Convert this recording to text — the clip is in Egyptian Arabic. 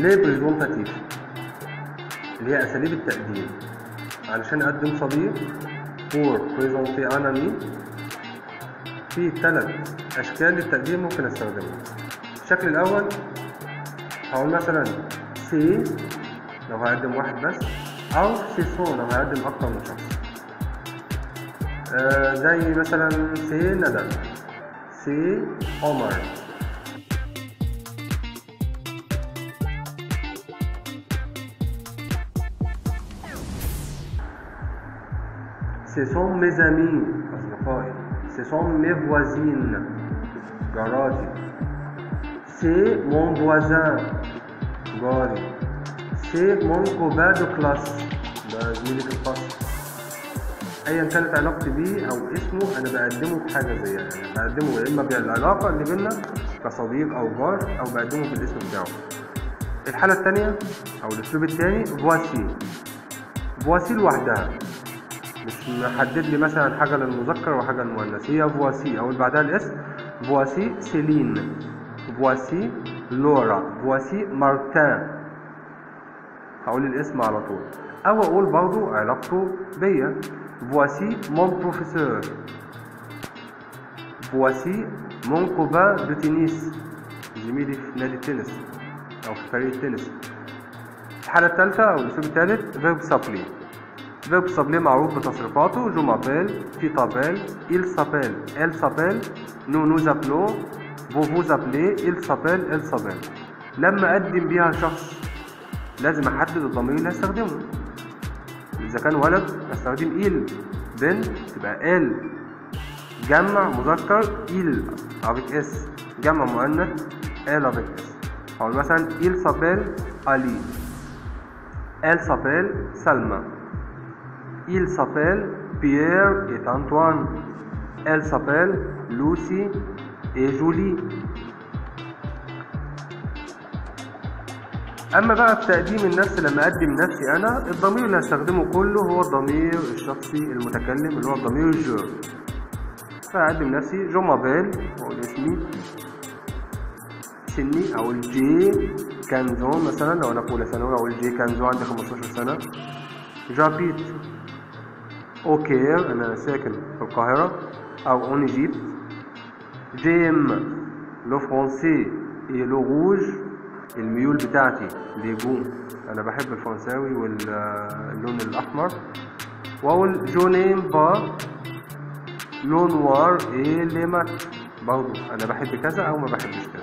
ليه بريزونتاتيف اللي هي اساليب التقديم علشان اقدم صديق فور بريزونتي انا مين في ثلاث اشكال للتقديم ممكن استخدمها الشكل الاول هقول مثلا سي لو هقدم واحد بس او سيسون لو هقدم اكتر من شخص آه زي مثلا سي ندى سي عمر Ce sont mes amis أصدقائي Ce sont mes voisines جاراتي C'est mon voisin جاري C'est mon copain de classe ده زميلي في الفصل ايا كانت علاقتي بيه او اسمه انا بقدمه في حاجه زيها يعني بقدمه يا اما بالعلاقه اللي بينا كصديق او جار او بقدمه بالاسم بتاعه الحاله الثانيه او الاسلوب الثاني فواسي فواسي لوحدها مش محدد لي مثلا حاجه للمذكر وحاجه للمؤنث هي فواسي او اللي بعدها الاسم فواسي سيلين فواسي لورا فواسي مارتان هقول الاسم على طول او اقول برضو علاقته بيا voici mon professeur voici mon copain de tennis زميلي في نادي التنس او في فريق التنس الحالة الثالثة او الاسلوب الثالث verb supply verb supply معروف بتصريفاته جو m'appelle tu t'appelles il s'appelle elle s'appelle nous nous appelons vous vous appelez il s'appelle elle s'appelle لما اقدم بيها شخص لازم احدد الضمير اللي هستخدمه اذا كان ولد استخدم il بنت تبقى ال جمع مذكر il avec s جمع مؤنث elle avec s هقول مثلا il s'appelle Ali elle s'appelle Salma il s'appelle Pierre et Antoine elle s'appelle Lucie et Julie اما بقى في تقديم النفس لما اقدم نفسي انا الضمير اللي هستخدمه كله هو الضمير الشخصي المتكلم اللي هو الضمير الجو فاقدم نفسي جو مابيل واقول اسمي سني او الجي كانزو مثلا لو انا في اولى ثانوي اقول جي كانزو عندي 15 سنه جابيت اوكير انا ساكن في القاهره او اون ايجيبت جيم لو فرونسي اي لو روج الميول بتاعتي ليجو انا بحب الفرنساوي واللون الاحمر واقول جو نيم با لو نوار ايه لي مات برضو انا بحب كذا او ما بحبش كذا